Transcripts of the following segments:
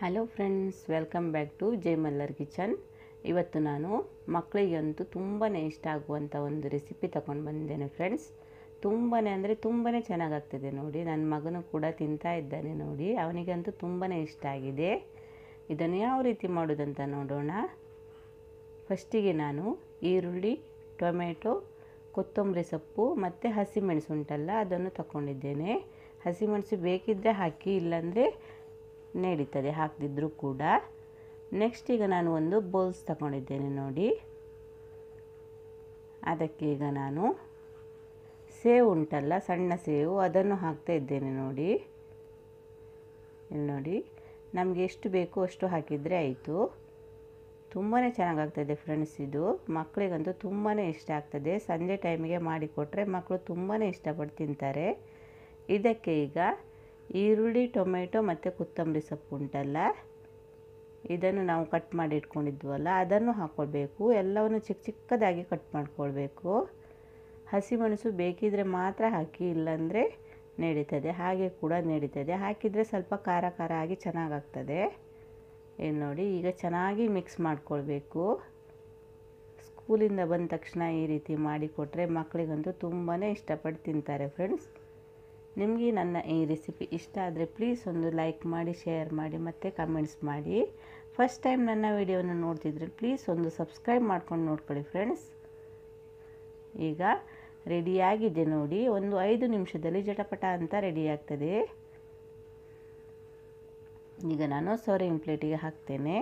hello friends welcome back to Jai Malhar kitchen ಇವತ್ತು ನಾನು ಮಕ್ಕಳಿಗಂತೂ ತುಂಬಾ ಇಷ್ಟ ಆಗುವಂಥ ಒಂದು ರೆಸಿಪಿ ತಗೊಂಡು ಬಂದಿದ್ದೇನೆ ಫ್ರೆಂಡ್ಸ್ ತುಂಬಾ ಅಂದರೆ ತುಂಬಾ ಚೆನ್ನಾಗಾಗ್ತದೆ ನೋಡಿ ನನ್ನ ಮಗನು ಕೂಡ ತಿಂತಾ ಇದ್ದಾನೆ ನೋಡಿ ಅವನಿಗಂತೂ ತುಂಬಾ ಇಷ್ಟ ಆಗಿದೆ ಇದನ್ನು ಯಾವ ರೀತಿ ಮಾಡೋದಂತ ನೋಡೋಣ ಫಸ್ಟಿಗೆ ನಾನು ಈರುಳ್ಳಿ ಟೊಮೆಟೊ ಕೊತ್ತಂಬರಿ ಸೊಪ್ಪು ಮತ್ತು ಹಸಿಮೆಣಸು ಉಂಟಲ್ಲ ಅದನ್ನು ತಗೊಂಡಿದ್ದೇನೆ ಹಸಿಮೆಣಸು ಬೇಕಿದ್ದರೆ ಹಾಕಿ ಇಲ್ಲಾಂದರೆ ನಡೀತದೆ ಹಾಕದಿದ್ದರೂ ಕೂಡ ನೆಕ್ಸ್ಟ್ ಈಗ ನಾನು ಒಂದು ಬೌಲ್ಸ್ ತಗೊಂಡಿದ್ದೇನೆ ನೋಡಿ ಅದಕ್ಕೆ ಈಗ ನಾನು ಸೇವು ಉಂಟಲ್ಲ ಸಣ್ಣ ಸೇವು ಅದನ್ನು ಹಾಕ್ತಾ ಇದ್ದೇನೆ ನೋಡಿ ಇಲ್ಲಿ ನೋಡಿ ನಮಗೆ ಎಷ್ಟು ಬೇಕು ಅಷ್ಟು ಹಾಕಿದರೆ ಆಯಿತು ತುಂಬಾ ಚೆನ್ನಾಗಾಗ್ತದೆ ಫ್ರೆಂಡ್ಸ್ ಇದು ಮಕ್ಕಳಿಗಂತೂ ತುಂಬಾ ಇಷ್ಟ ಆಗ್ತದೆ ಸಂಜೆ ಟೈಮಿಗೆ ಮಾಡಿಕೊಟ್ರೆ ಮಕ್ಕಳು ತುಂಬಾ ಇಷ್ಟಪಟ್ಟು ತಿಂತಾರೆ ಇದಕ್ಕೆ ಈಗ ಈರುಳ್ಳಿ ಟೊಮೆಟೊ ಮತ್ತು ಕೊತ್ತಂಬರಿ ಸೊಪ್ಪು ಉಂಟಲ್ಲ ಇದನ್ನು ನಾವು ಕಟ್ ಮಾಡಿ ಇಟ್ಕೊಂಡಿದ್ವಲ್ಲ ಅದನ್ನು ಹಾಕ್ಕೊಳ್ಬೇಕು ಎಲ್ಲವನ್ನು ಚಿಕ್ಕ ಚಿಕ್ಕದಾಗಿ ಕಟ್ ಮಾಡ್ಕೊಳ್ಬೇಕು ಹಸಿಮೆಣಸು ಬೇಕಿದ್ರೆ ಮಾತ್ರ ಹಾಕಿ ಇಲ್ಲಾಂದರೆ ನಡೀತದೆ ಹಾಗೆ ಕೂಡ ನಡೀತದೆ ಹಾಕಿದರೆ ಸ್ವಲ್ಪ ಖಾರ ಖಾರ ಆಗಿ ಚೆನ್ನಾಗಾಗ್ತದೆ ಏನು ನೋಡಿ ಈಗ ಚೆನ್ನಾಗಿ ಮಿಕ್ಸ್ ಮಾಡ್ಕೊಳ್ಬೇಕು ಸ್ಕೂಲಿಂದ ಬಂದ ತಕ್ಷಣ ಈ ರೀತಿ ಮಾಡಿಕೊಟ್ರೆ ಮಕ್ಕಳಿಗಂತೂ ತುಂಬಾ ಇಷ್ಟಪಟ್ಟು ತಿಂತಾರೆ ಫ್ರೆಂಡ್ಸ್ ನಿಮಗೆ ನನ್ನ ಈ ರೆಸಿಪಿ ಇಷ್ಟ ಆದರೆ ಪ್ಲೀಸ್ ಒಂದು ಲೈಕ್ ಮಾಡಿ ಶೇರ್ ಮಾಡಿ ಮತ್ತು ಕಮೆಂಟ್ಸ್ ಮಾಡಿ ಫಸ್ಟ್ ಟೈಮ್ ನನ್ನ ವಿಡಿಯೋನ ನೋಡ್ತಿದ್ರೆ ಪ್ಲೀಸ್ ಒಂದು ಸಬ್ಸ್ಕ್ರೈಬ್ ಮಾಡ್ಕೊಂಡು ನೋಡ್ಕೊಳ್ಳಿ ಫ್ರೆಂಡ್ಸ್ ಈಗ ರೆಡಿಯಾಗಿದೆ ನೋಡಿ ಒಂದು ಐದು ನಿಮಿಷದಲ್ಲಿ ಜಟಪಟ ಅಂತ ರೆಡಿ ಆಗ್ತದೆ ಈಗ ನಾನು ಸರ್ವಿಂಗ್ ಪ್ಲೇಟಿಗೆ ಹಾಕ್ತೇನೆ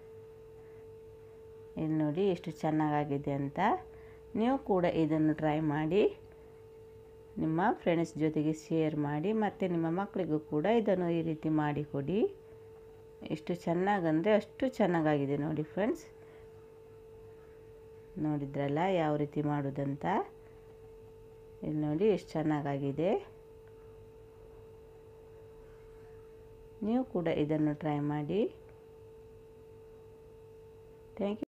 ಇಲ್ಲಿ ನೋಡಿ ಎಷ್ಟು ಚೆನ್ನಾಗಾಗಿದೆ ಅಂತ ನೀವು ಕೂಡ ಇದನ್ನು ಟ್ರೈ ಮಾಡಿ ನಿಮ್ಮ ಫ್ರೆಂಡ್ಸ್ ಜೊತೆಗೆ ಶೇರ್ ಮಾಡಿ ಮತ್ತು ನಿಮ್ಮ ಮಕ್ಕಳಿಗೂ ಕೂಡ ಇದನ್ನು ಈ ರೀತಿ ಮಾಡಿಕೊಡಿ ಎಷ್ಟು ಚೆನ್ನಾಗಂದರೆ ಅಷ್ಟು ಚೆನ್ನಾಗಾಗಿದೆ ನೋಡಿ ಫ್ರೆಂಡ್ಸ್ ನೋಡಿದ್ರಲ್ಲ ಯಾವ ರೀತಿ ಮಾಡೋದಂತ ಇಲ್ಲಿ ನೋಡಿ ಎಷ್ಟು ಚೆನ್ನಾಗಾಗಿದೆ ನೀವು ಕೂಡ ಇದನ್ನು ಟ್ರೈ ಮಾಡಿ ಥ್ಯಾಂಕ್ ಯು